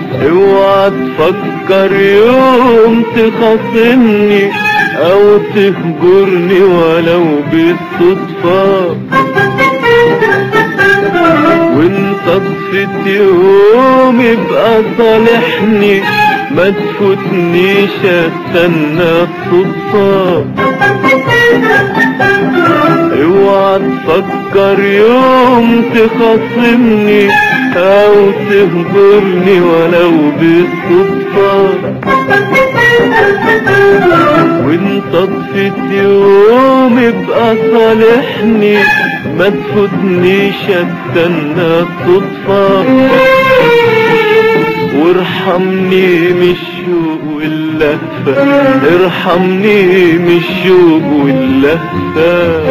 اوعى تفكر يوم تخاصمني او تهجرني ولو بالصدفة وانت طفت يوم يبقى صالحني ما تفوتنيش استنى الصدفة اوعى تفكر يوم تخاصمني او تهجرني ولو بالصدفة وانت طفت يوم يبقى صالحني ما تفوتنيش استنى الصدفة وارحمني من الشوق واللهفة ارحمني من الشوق واللهفة